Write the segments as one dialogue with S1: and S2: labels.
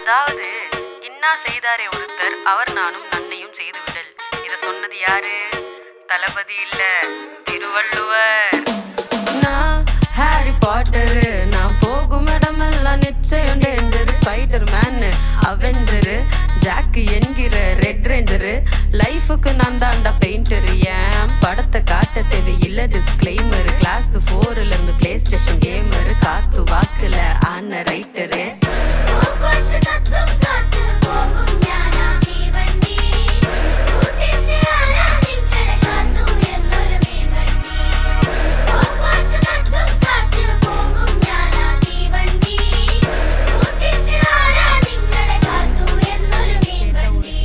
S1: அதாவது இன்னா செய்தாரே ஒருத்தர் அவர் நானும் நன்னையும் செய்து விடல் இத சொன்னது யாரு தளபதி இல்ல திருவள்ளுவர்
S2: நான் ஹாரி பாட்டரு நான் போகும் இடமெல்லாம் நிச்சயம் danger spider man avenger Jack என்கிற ரெட் ரேஞ்சரு லைஃபுக்கு நான் தாண்டா பெயிண்டர் ஏன் படத்தை காட்ட தேவையில்லை டிஸ்க்ளைமர் கிளாஸ் ஃபோர்ல இருந்து பிளே ஸ்டேஷன் கேமர் காத்து வாக்குல ஆன ரைட்டரு
S3: പൂക്കോച്ച് കത്തും കാറ്റ് പോകും ഞാനാ തീവണ്ടി കൂട്ടിന്റെ ആരാ നിങ്ങളെ കാത്തു എന്നൊരു മീൻവണ്ടി പൂക്കോച്ച് കത്തും കാറ്റ് പോകും ഞാനാ തീവണ്ടി കൂട്ടിന്റെ ആരാ നിങ്ങളെ കാത്തു എന്നൊരു മീൻവണ്ടി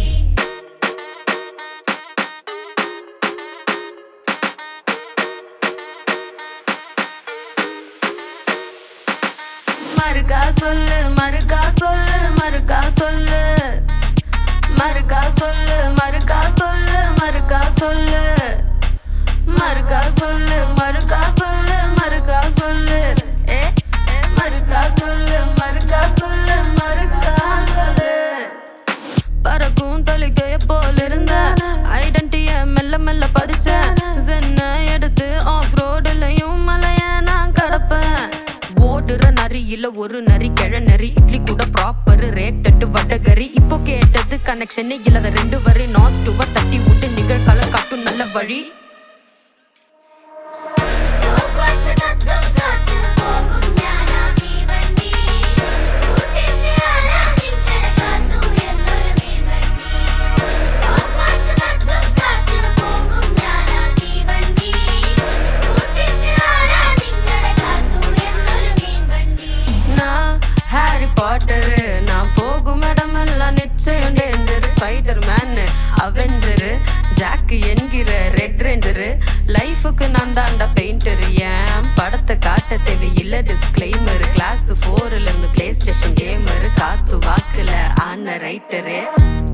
S2: மறுக்கா சொல்லு மறுக்கா சொல்லு மறுக்கா சொல்லு மறுக்கா சொல்லு மறுக்கா சொல்லு மறுக்கா சொல்லு மறுக்கா சொல்லு மறுக்கா சொல்லு மறுக்கா சொல்லு ஏ ஏ, மறுக்கா சொல்லு மறுக்கா சொல்லு மறுக்கா சொல்லு பறக்கும் தொலைக்கைய போல இருந்த ஐடென்டிய மெல்ல மெல்ல பதிச்சேன் சென்ன எடுத்து ஆஃப் ரோடுலயும் மலைய நான் கடப்பேன் ஓடுற நரியில ஒரு நரி கிழ நரி இட்லி கூட ப்ராப்பர் ரேட்டட்டு வடகரி இப்போ கேட்டது கனெக்ஷன் இல்லாத ரெண்டு வரி நாஸ் டுவ தட்டி விட்டு நிகழ்காலம் காட்டும் நல்ல வழி
S3: പൂക്കോച്ച് കത്തും കാറ്റ് പോകും ഞാനാ തീവണ്ടി കൂട്ടിന്റെ ആരാ നിങ്ങളെ കാത്തു എന്നൊരു മീൻവണ്ടി പൂക്കോച്ച് കത്തും കാറ്റ് പോകും ഞാനാ തീവണ്ടി കൂട്ടിന്റെ ആരാ നിങ്ങളെ കാത്തു എന്നൊരു മീൻവണ്ടി
S2: நான் ஹாரி பாட்டரு நான் போகும் இடமெல்லாம் நிச்சயம் danger spider man avenger Jack என்கிற ரெட் ரேஞ்சரு லைஃபுக்கு நான் தாண்டா பெயிண்டர் ஏன் படத்தை காட்ட தேவையில்லை டிஸ்க்ளைமர் கிளாஸ் ஃபோர்ல இருந்து பிளே ஸ்டேஷன் கேமர் காத்து வாக்குல ஆன ரைட்டரு